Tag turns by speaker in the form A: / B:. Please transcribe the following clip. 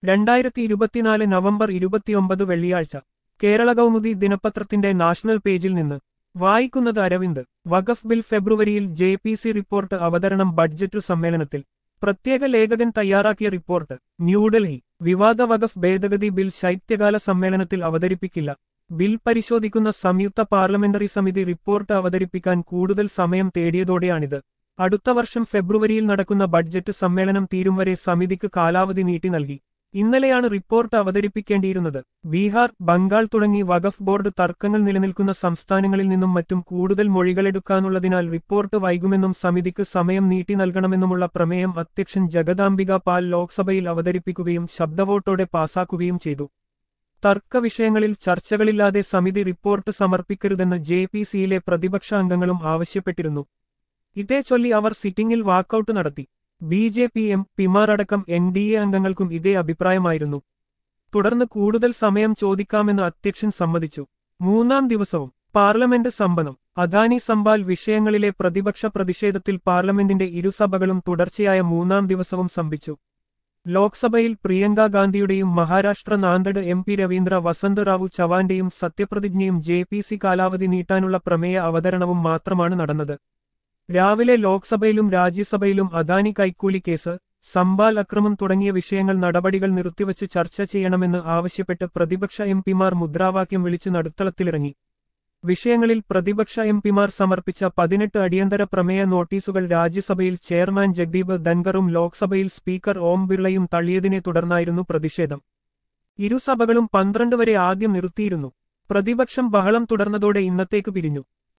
A: രണ്ടായിരത്തി ഇരുപത്തിനാല് നവംബർ ഇരുപത്തിയൊമ്പത് വെള്ളിയാഴ്ച കേരള കൗമുദി ദിനപത്രത്തിന്റെ നാഷണൽ പേജിൽ നിന്ന് വായിക്കുന്നത് അരവിന്ദ് വഖഫ് ബിൽ ഫെബ്രുവരിയിൽ ജെ പി സി റിപ്പോർട്ട് അവതരണം ബഡ്ജറ്റ് സമ്മേളനത്തിൽ പ്രത്യേക ലേഖകൻ തയ്യാറാക്കിയ റിപ്പോർട്ട് ന്യൂഡൽഹി വിവാദ വഖഫ് ഭേദഗതി ബിൽ ശൈത്യകാല സമ്മേളനത്തിൽ അവതരിപ്പിക്കില്ല ബിൽ പരിശോധിക്കുന്ന സംയുക്ത പാർലമെന്ററി സമിതി റിപ്പോർട്ട് അവതരിപ്പിക്കാൻ കൂടുതൽ സമയം തേടിയതോടെയാണിത് അടുത്ത വർഷം ഫെബ്രുവരിയിൽ നടക്കുന്ന ബഡ്ജറ്റ് സമ്മേളനം തീരും വരെ സമിതിക്ക് കാലാവധി നീട്ടി നൽകി ഇന്നലെയാണ് റിപ്പോർട്ട് അവതരിപ്പിക്കേണ്ടിയിരുന്നത് ബീഹാർ ബംഗാൾ തുടങ്ങി വഖഫ് ബോർഡ് തർക്കങ്ങൾ നിലനിൽക്കുന്ന സംസ്ഥാനങ്ങളിൽ നിന്നും മറ്റും കൂടുതൽ മൊഴികളെടുക്കാനുള്ളതിനാൽ റിപ്പോർട്ട് വൈകുമെന്നും സമിതിക്ക് സമയം നീട്ടി നൽകണമെന്നുമുള്ള പ്രമേയം അധ്യക്ഷൻ ജഗദാംബിക പാൽ ലോക്സഭയിൽ അവതരിപ്പിക്കുകയും ശബ്ദവോട്ടോടെ പാസാക്കുകയും ചെയ്തു തർക്ക വിഷയങ്ങളിൽ ചർച്ചകളില്ലാതെ സമിതി റിപ്പോർട്ട് സമർപ്പിക്കരുതെന്ന് ജെ പി സിയിലെ പ്രതിപക്ഷ അംഗങ്ങളും ആവശ്യപ്പെട്ടിരുന്നു ഇതേ ചൊല്ലി അവർ സിറ്റിംഗിൽ വാക്കൌട്ട് നടത്തി ബി ജെ പി എം പിമാർ അടക്കം എൻ ഡി എ അംഗങ്ങൾക്കും ഇതേ അഭിപ്രായമായിരുന്നു തുടർന്ന് കൂടുതൽ സമയം ചോദിക്കാമെന്ന് അധ്യക്ഷൻ സമ്മതിച്ചു മൂന്നാം ദിവസവും പാർലമെന്റ് സമ്പന്നം അദാനി സംബാൽ വിഷയങ്ങളിലെ പ്രതിപക്ഷ പ്രതിഷേധത്തിൽ പാർലമെന്റിന്റെ ഇരുസഭകളും തുടർച്ചയായ മൂന്നാം ദിവസവും സംഭിച്ചു ലോക്സഭയിൽ പ്രിയങ്ക ഗാന്ധിയുടെയും മഹാരാഷ്ട്ര നാന്ദഡ് എം പി രവീന്ദ്ര വസന്ത് റാവു ചവാന്റെയും സത്യപ്രതിജ്ഞയും ജെ പി സി കാലാവധി നീട്ടാനുള്ള പ്രമേയ അവതരണവും മാത്രമാണ് നടന്നത് രാവിലെ ലോക്സഭയിലും രാജ്യസഭയിലും അദാനി കൈക്കൂലി കേസ് സംബാൽ അക്രമം തുടങ്ങിയ വിഷയങ്ങൾ നടപടികൾ നിർത്തിവച്ച് ചർച്ച ചെയ്യണമെന്ന് ആവശ്യപ്പെട്ട് പ്രതിപക്ഷ എം പിമാർ മുദ്രാവാക്യം വിളിച്ച് നടുത്തളത്തിലിറങ്ങി വിഷയങ്ങളിൽ പ്രതിപക്ഷ എം പിമാർ സമർപ്പിച്ച പതിനെട്ട് അടിയന്തര പ്രമേയ നോട്ടീസുകൾ രാജ്യസഭയിൽ ചെയർമാൻ ജഗ്ദീപ് ധൻഖറും ലോക്സഭയിൽ സ്പീക്കർ ഓം ബിർളയും തള്ളിയതിനെ തുടർന്നായിരുന്നു പ്രതിഷേധം ഇരുസഭകളും പന്ത്രണ്ട് വരെ ആദ്യം നിർത്തിയിരുന്നു പ്രതിപക്ഷം ബഹളം തുടർന്നതോടെ ഇന്നത്തേക്ക് പിരിഞ്ഞു